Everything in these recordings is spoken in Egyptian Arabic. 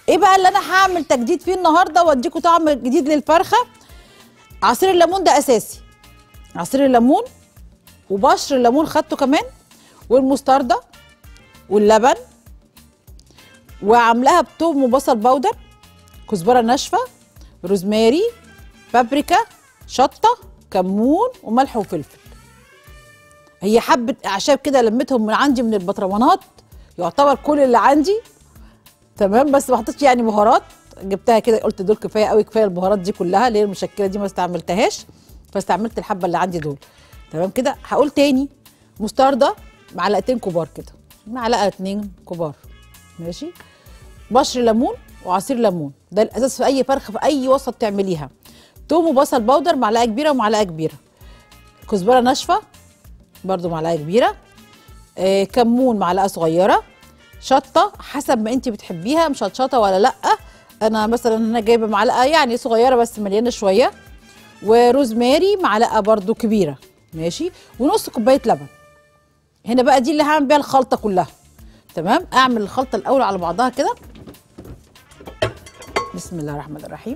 ايه بقى اللي انا هعمل تجديد فيه النهارده واديكم طعم جديد للفرخه عصير الليمون ده اساسي عصير الليمون وبشر الليمون خدته كمان والمستردة واللبن وعاملاها بتوم وبصل بودر كزبره ناشفه روزماري بابريكا شطه كمون وملح وفلفل هي حبه اعشاب كده لميتهم من عندي من البطرمانات يعتبر كل اللي عندي تمام بس ما حطيتش يعني بهارات جبتها كده قلت دول كفايه قوي كفايه البهارات دي كلها اللي هي المشكله دي ما استعملتهاش فاستعملت الحبه اللي عندي دول تمام كده هقول تاني مستردة معلقتين كبار كده معلقه اتنين كبار ماشي بشر ليمون وعصير ليمون ده الاساس في اي فرخه في اي وصفه بتعمليها توم وبصل بودر معلقه كبيره ومعلقه كبيره كزبره ناشفه برضو معلقه كبيره آه كمون معلقه صغيره شطه حسب ما انت بتحبيها مشطشطه ولا لا انا مثلا هنا جايبه معلقه يعني صغيره بس مليانه شويه وروزماري معلقه برضو كبيره ماشي ونص كوبايه لبن هنا بقى دي اللي هعمل بيها الخلطه كلها تمام اعمل الخلطه الاول على بعضها كده بسم الله الرحمن الرحيم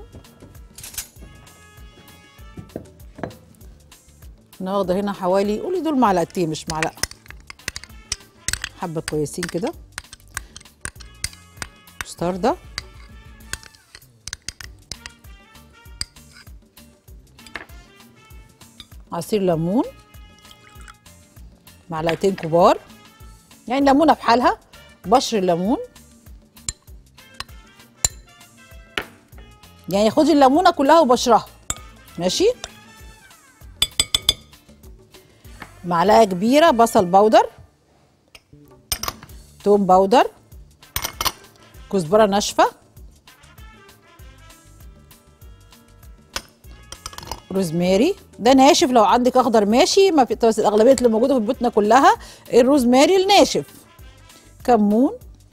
انا واخده هنا حوالي قولي دول معلقتين مش معلقه حبه كويسين كده مستردة عصير ليمون معلقتين كبار يعني ليمونه بحالها بشر الليمون يعني خدي الليمونه كلها وبشرها ماشي معلقه كبيره بصل بودر توم بودر كزبره ناشفه روزماري ده ناشف لو عندك اخضر ماشي ما في بس الاغلبيه اللي موجوده في بيوتنا كلها الروزماري الناشف كمون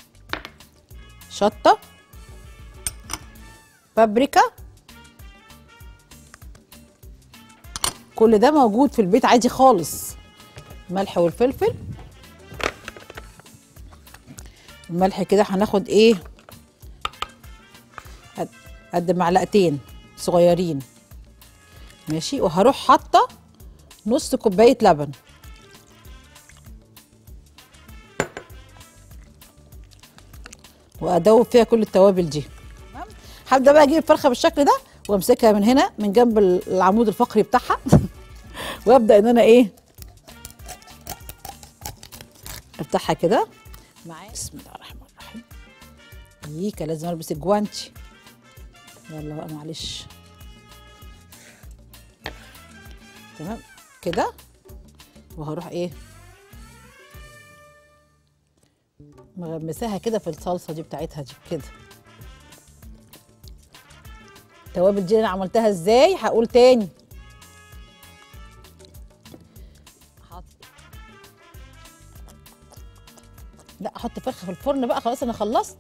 شطه بابريكا كل ده موجود في البيت عادي خالص ملح والفلفل الملح كده هناخد ايه قد- قد معلقتين صغيرين ماشي وهروح حاطه نص كوبايه لبن وادوب فيها كل التوابل دي تمام هبدا بقى اجيب الفرخه بالشكل ده وامسكها من هنا من جنب العمود الفقري بتاعها وابدا ان انا ايه افتحها كده معايا بسم الله الرحمن الرحيم ييكا لازم البس الجوانتي يلا بقى معلش تمام كده وهروح ايه مغمساها كده في الصلصه دي بتاعتها دي كده التوابل دي انا عملتها ازاي هقول تاني حط لا احط فرخه في الفرن بقى خلاص انا خلصت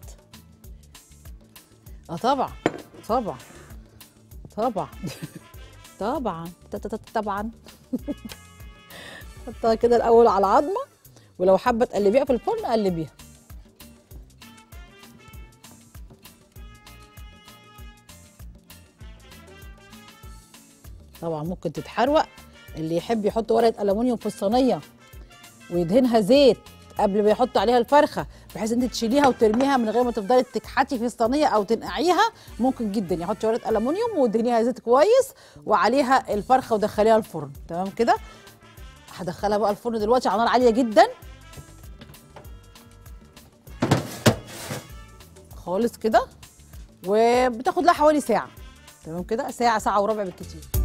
اه طبعا طبعا طبعا طبعا ت- ت- ت- طبعا حطها كده الاول على العظمه ولو حابه تقلبيها في الفرن قلبيها طبعا ممكن تتحروق اللي يحب يحط ورقه الومنيوم في الصينيه ويدهنها زيت قبل ما يحط عليها الفرخه بحيث انت تشيليها وترميها من غير ما تفضلي تكحتي في الصينيه او تنقعيها ممكن جدا يحط ورقه الومنيوم وتدهنيها زيت كويس وعليها الفرخه ودخليها الفرن تمام كده هدخلها بقى الفرن دلوقتي على نار عاليه جدا خالص كده وبتاخد لها حوالي ساعه تمام كده ساعه ساعه وربع بالكتير